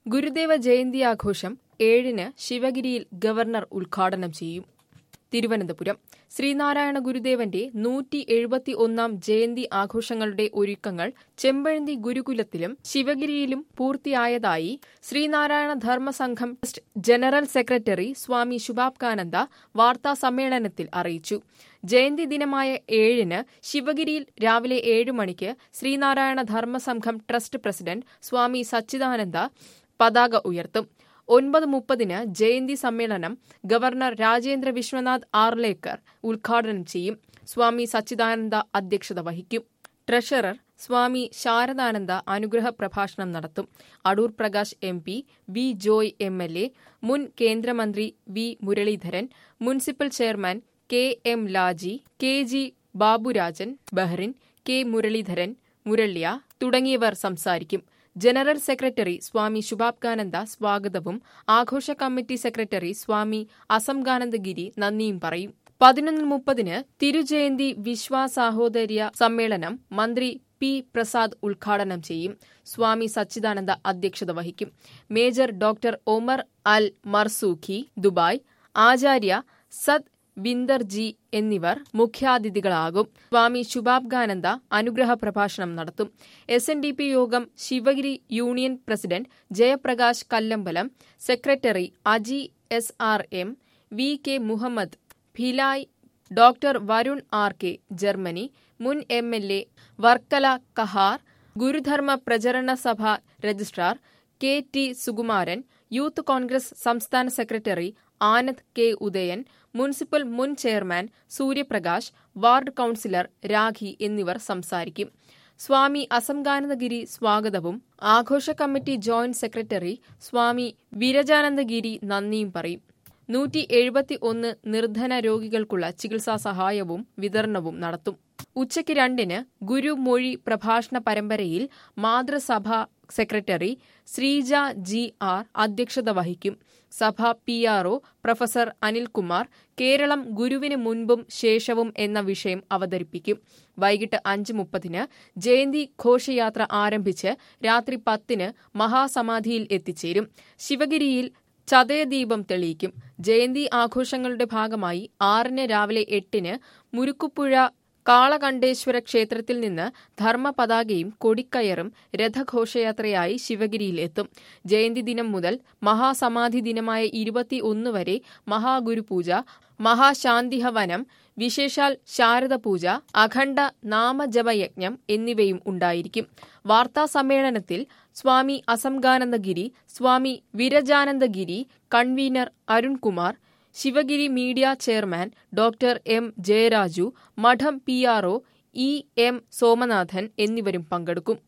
ഗുരുദേവ ജയന്തി ആഘോഷം ഏഴിന് ശിവഗിരിയിൽ ഗവർണർ ഉദ്ഘാടനം ചെയ്യും തിരുവനന്തപുരം ശ്രീനാരായണ ഗുരുദേവന്റെ നൂറ്റി എഴുപത്തി ഒന്നാം ജയന്തി ആഘോഷങ്ങളുടെ ഒരുക്കങ്ങൾ ചെമ്പഴന്തി ഗുരുകുലത്തിലും ശിവഗിരിയിലും പൂർത്തിയായതായി Sreenarayana Dharmasangham trust general secretary Swami Shubhangananda വാർത്താ സമ്മേളനത്തിൽ അറിയിച്ചു ജയന്തി ദിനമായ ഏഴിന് ശിവഗിരിയിൽ രാവിലെ ഏഴ് മണിക്ക് ശ്രീനാരായണ ധർമ്മസംഘം ട്രസ്റ്റ് പ്രസിഡന്റ് സ്വാമി സച്ചിദാനന്ദ പതാക ഉയർത്തും ഒൻപത് മുപ്പതിന് ജയന്തി സമ്മേളനം ഗവർണർ രാജേന്ദ്ര വിശ്വനാഥ് ആർലേക്കർ ഉദ്ഘാടനം ചെയ്യും സ്വാമി സച്ചിദാനന്ദ അധ്യക്ഷത വഹിക്കും ട്രഷറർ സ്വാമി ശാരദാനന്ദ അനുഗ്രഹ പ്രഭാഷണം നടത്തും Adoor Prakash M P V Joy M L A മുൻ കേന്ദ്രമന്ത്രി V Muraleedharan municipal chairman K M Laji K G Baburajan Bahrain K Muraleedharan മുരള്യ തുടങ്ങിയവർ സംസാരിക്കും ജനറൽ സെക്രട്ടറി സ്വാമി ശുഭാബ്കാനന്ദ സ്വാഗതവും ആഘോഷ കമ്മിറ്റി സെക്രട്ടറി സ്വാമി അസംഗാനന്ദഗിരി നന്ദിയും പറയും പതിനൊന്ന് മുപ്പതിന് തിരുജയന്തി വിശ്വാസാഹോദര്യ സമ്മേളനം മന്ത്രി പി പ്രസാദ് ഉദ്ഘാടനം ചെയ്യും സ്വാമി സച്ചിദാനന്ദ അധ്യക്ഷത വഹിക്കും major doctor Omar Al Marzooqi Dubai Acharya Satwinder ji എന്നിവർ മുഖ്യാതിഥികളാകും സ്വാമി ശുഭാബ്ഗാനന്ദ അനുഗ്രഹ പ്രഭാഷണം നടത്തും S N D P Yogam Sivagiri union president Jayaprakash Kallambalam secretary Aji S R M V K Muhammad Bhilai doctor Varun R K Germany മുൻ M L A Varkala Kahar Gurudharma Pracharana Sabha registrar K T Sukumaran Youth Congress സംസ്ഥാന secretary Anand K Udayan municipal മുൻ chairman Suryaprakash ward councillor Rakhi എന്നിവർ സംസാരിക്കും സ്വാമി അസംഗാനന്ദഗിരി സ്വാഗതവും ആഘോഷ committee joint secretary Swami Virajanandagiri നന്ദിയും പറയും നൂറ്റി എഴുപത്തി ഒന്ന് നിർധന രോഗികൾക്കുള്ള ചികിത്സാ സഹായവും വിതരണവും നടത്തും ഉച്ചയ്ക്ക് രണ്ടിന് ഗുരുമൊഴി പ്രഭാഷണ പരമ്പരയിൽ Mathrusabha secretary Sreeja G R അധ്യക്ഷത വഹിക്കും Sabha P RO professor Anilkumar Keralam ഗുരുവിന് മുൻപും ശേഷവും എന്ന വിഷയം അവതരിപ്പിക്കും വൈകിട്ട് അഞ്ച് മുപ്പതിന് ജയന്തി ഘോഷയാത്ര ആരംഭിച്ച് രാത്രി പത്തിന് മഹാസമാധിയിൽ എത്തിച്ചേരും ശിവഗിരിയിൽ ചതയദീപം തെളിയിക്കും ജയന്തി ആഘോഷങ്ങളുടെ ഭാഗമായി ആറിന് രാവിലെ എട്ടിന് മുരുക്കുപുഴ കാളകണ്ഠേശ്വര ക്ഷേത്രത്തിൽ നിന്ന് ധർമ്മപതാകയും കൊടിക്കയറും രഥഘോഷയാത്രയായി ശിവഗിരിയിൽ എത്തും ജയന്തി ദിനം മുതൽ മഹാസമാധി ദിനമായ ഇരുപത്തിയൊന്ന് വരെ മഹാഗുരുപൂജ മഹാശാന്തിഹവനം വിശേഷാൽ ശാരദപൂജ അഖണ്ഡ നാമജപയജ്ഞം എന്നിവയും ഉണ്ടായിരിക്കും വാർത്താ സമ്മേളനത്തിൽ Swami Asanganandagiri Swami Virajanandagiri convener Arunkumar Sivagiri media chairman doctor M Jayaraju മഠം P RO E M Somanathan എന്നിവരും പങ്കെടുക്കും